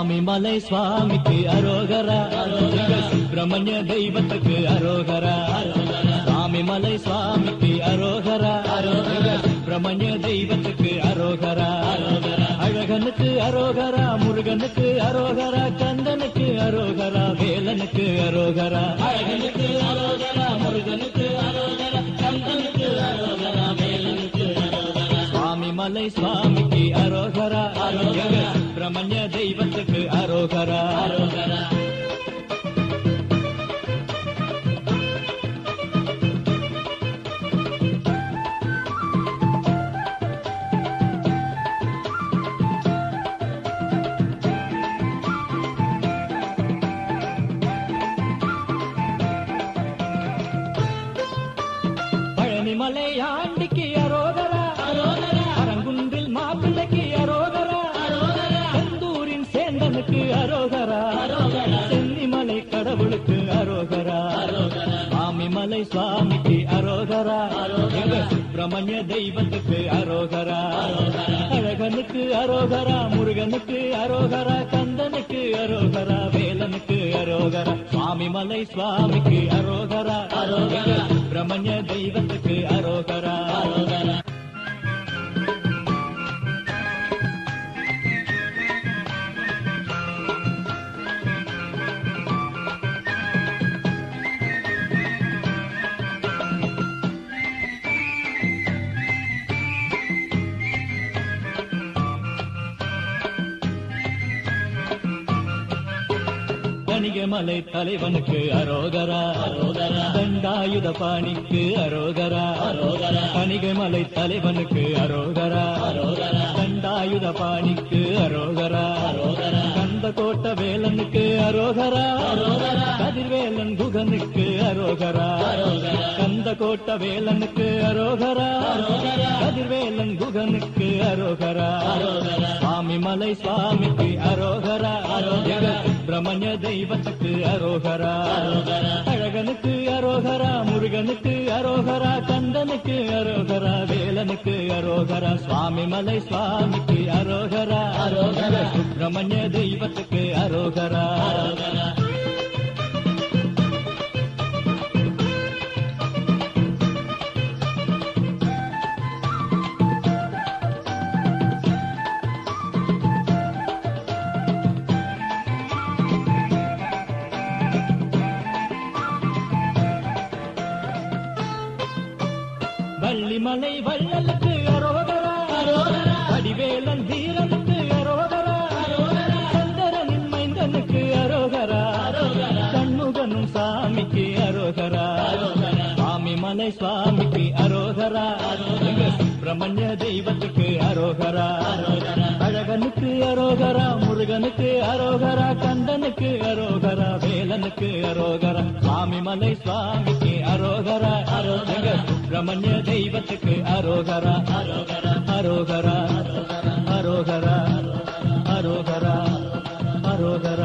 சுவாமி மலை சுவாமிக்கு அரோகரா எங்க சுப்பிரமணிய தெய்வத்துக்கு அரோகரா சுவாமி மலை சுவாமிக்கு அரோகரா எங்க சுப்பிரமணிய தெய்வத்துக்கு அரோகரா அழகனுக்கு அரோகரா முருகனுக்கு அரோகரா கந்தனுக்கு அரோகரா வேலனுக்கு அரோகரா அழகனுக்கு அரோகரா முருகனுக்கு அரோகரா கந்தனுக்கு அரோகரா வேலனுக்கு அரோகரா சுவாமி மலை சுவாமிக்கு அரோகரா எங்க சுப்பிரமணிய தெய்வத்துக்கு அரோகரா அரோகரா பழனிமலை ஆண்டிக்கு அரோகரா அரங்குன்றில் மாப்பிள்ளைக்கு அரோகரா செந்தூரின் சேந்தனுக்கு அரோகரா சென்னிமலை கடவுளுக்கு அரோகரா சுவாமிமலை சுவாமிக்கு அரோகரா எங்க சுப்பிரமணிய தெய்வத்துக்கு அரோகரா அழகனுக்கு அரோகரா முருகனுக்கு அரோகரா கந்தனுக்கு அரோகரா வேலனுக்கு அரோகரா சுவாமிமலை சுவாமிக்கு அரோகரா எங்க சுப்பிரமணிய தெய்வத்துக்கு அரோகரா அரோகரா கணிகமலை தலைவனுக்கு அரோகரா அரோகரா தண்டாயுத பாணிக்கு அரோகரா அரோகரா கணிகமலை தலைவனுக்கு அரோகரா அரோகரா தண்டாயுத பாணிக்கு அரோகரா அரோகரா கந்த கோட்ட வேலனுக்கு அரோகரா அரோகரா கதிர்வேலன் குகனுக்கு அரோகரா அரோகரா கந்த கோட்ட வேலனுக்கு அரோகரா அரோகரா கதிர்வேலன் குகனுக்கு அரோகரா அரோகரா சுவாமி மலை சுவாமிக்கு அரோகரா அரோகரா சுப்பிரமணிய தெய்வத்துக்கு அரோகரா அழகனுக்கு அரோகரா முருகனுக்கு அரோகரா கந்தனுக்கு அரோகரா வேலனுக்கு அரோகரா சுவாமி மலை சுவாமிக்கு அரோகரா அரோகரா சுப்பிரமணிய தெய்வத்துக்கு அரோகரா அரோகரா வள்ளிமலை வள்ளலுக்கு அரோகரா வடிவேலன் வீரனுக்கு அரோகரா சந்திரனின் மைந்தனுக்கு அரோகரா சண்முகனும் சாமிக்கு அரோகரா சுவாமி மலை சுவாமிக்கு அரோகரா எங்க சுப்பிரமணிய தெய்வத்துக்கு அரோகரா அழகனுக்கு அரோகரா முருகனுக்கு அரோகரா கந்தனுக்கு அரோகரா வேலனுக்கு அரோகரா சுவாமி மலை சுவாமிக்கு அரோகரா எங்க சுப்பிரமணிய தெய்வத்துக்கு அரோகரா அரோகரா அரோகரா அரோகரா அரோகரா அரோகரா